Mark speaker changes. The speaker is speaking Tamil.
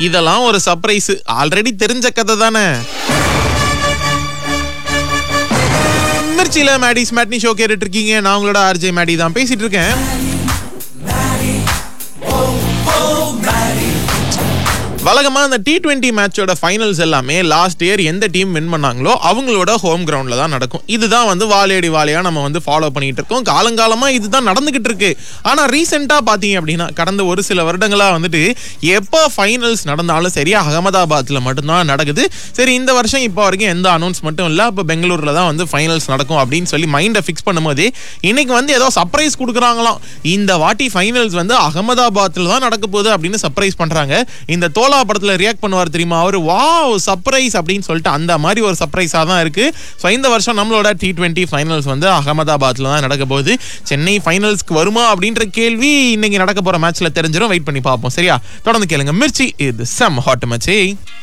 Speaker 1: இதெல்லாம் ஒரு சர்ப்ரைஸ் ஆல்ரெடி தெரிஞ்ச கதை தானே மிர்ச்சியில மேடிஸ் மேட்னி ஷோ கேட்டுட்டு இருக்கீங்க நான் உங்களோட ஆர்ஜே மேடி தான் பேசிட்டு இருக்கேன் வழக்கமா அந்த டி டுவெண்ட்டி மேட்சோட ஃபைனல்ஸ் எல்லாமே லாஸ்ட் இயர் எந்த டீம் வின் பண்ணாங்களோ அவங்களோட ஹோம் கிரவுண்ட்ல தான் நடக்கும் இதுதான் வந்து வாழையடி வாழையா நம்ம வந்து ஃபாலோ பண்ணிட்டு இருக்கோம் காலங்காலமா இதுதான் நடந்துகிட்டு இருக்கு ஆனா ரீசெண்டா பாத்தீங்க அப்படின்னா கடந்த ஒரு சில வருடங்களா வந்துட்டு எப்போ ஃபைனல்ஸ் நடந்தாலும் சரி அகமதாபாத்ல மட்டும்தான் நடக்குது சரி இந்த வருஷம் இப்போ வரைக்கும் எந்த அனௌன்ஸ்மெண்ட்டும் இல்லை அப்போ பெங்களூர்ல தான் வந்து ஃபைனல்ஸ் நடக்கும் அப்படின்னு சொல்லி மைண்டை ஃபிக்ஸ் பண்ணும்போது இன்னைக்கு வந்து ஏதோ சர்ப்ரைஸ் கொடுக்குறாங்களாம் இந்த வாட்டி ஃபைனல்ஸ் வந்து அகமதாபாத்ல தான் நடக்க போகுது அப்படின்னு சர்ப்ரைஸ் பண்றாங்க இந்த தோலா படத்துல ரியாக்ட் பண்ணுவார் தெரியுமா அவர் வாவ் சர்ப்ரைஸ் அப்படின்னு சொல்லிட்டு அந்த மாதிரி ஒரு சர்ப்ரைஸா தான் இருக்கு ஸோ இந்த வருஷம் நம்மளோட டி டுவெண்ட்டி ஃபைனல்ஸ் வந்து அகமதாபாத்ல தான் நடக்க போகுது சென்னை ஃபைனல்ஸ்க்கு வருமா அப்படின்ற கேள்வி இன்னைக்கு நடக்க போற மேட்ச்ல தெரிஞ்சிடும் வெயிட் பண்ணி பார்ப்போம் சரியா தொடர்ந்து கேளுங்க மிர்ச்சி இது செம் ஹாட் மச்சி